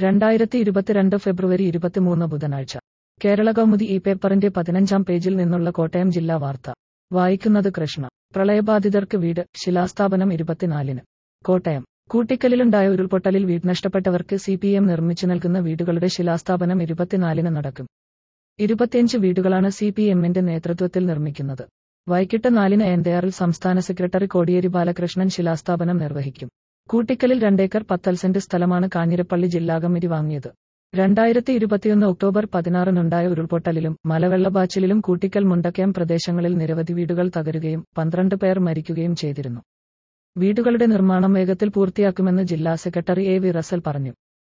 രണ്ടായിരത്തി ഇരുപത്തിരണ്ട് ഫെബ്രുവരി ഇരുപത്തിമൂന്ന് ബുധനാഴ്ച കേരള കൗമുദി ഈ പേപ്പറിന്റെ പതിനഞ്ചാം പേജിൽ നിന്നുള്ള കോട്ടയം ജില്ലാ വാർത്ത വായിക്കുന്നത് കൃഷ്ണ പ്രളയബാധിതർക്ക് വീട് ശിലാസ്ഥാപനം ഇരുപത്തിനാലിന് കോട്ടയം കൂട്ടിക്കലിലുണ്ടായ ഉരുൾപൊട്ടലിൽ വീട് നഷ്ടപ്പെട്ടവർക്ക് സി പി എം നിർമ്മിച്ചു നൽകുന്ന വീടുകളുടെ ശിലാസ്ഥാപനം ഇരുപത്തിനാലിന് നടക്കും ഇരുപത്തിയഞ്ച് വീടുകളാണ് സി പി എമ്മിന്റെ നേതൃത്വത്തിൽ നിർമ്മിക്കുന്നത് വൈകിട്ട് നാലിന് എൻഡയാറിൽ സംസ്ഥാന സെക്രട്ടറി കോടിയേരി ബാലകൃഷ്ണൻ ശിലാസ്ഥാപനം നിർവഹിക്കും കൂട്ടിക്കലിൽ രണ്ടേക്കർ പത്തൽ സെന്റ് സ്ഥലമാണ് കാഞ്ഞിരപ്പള്ളി ജില്ലാ കമ്മിറ്റി വാങ്ങിയത് രണ്ടായിരത്തി ഇരുപത്തിയൊന്ന് ഒക്ടോബർ പതിനാറിനുണ്ടായ ഉരുൾപൊട്ടലിലും മലവെള്ളപ്പാച്ചിലിലും കൂട്ടിക്കൽ മുണ്ടക്കയം പ്രദേശങ്ങളിൽ നിരവധി വീടുകൾ തകരുകയും പന്ത്രണ്ട് പേർ മരിക്കുകയും ചെയ്തിരുന്നു വീടുകളുടെ നിർമ്മാണം വേഗത്തിൽ പൂർത്തിയാക്കുമെന്ന് ജില്ലാ സെക്രട്ടറി എ വി റസൽ പറഞ്ഞു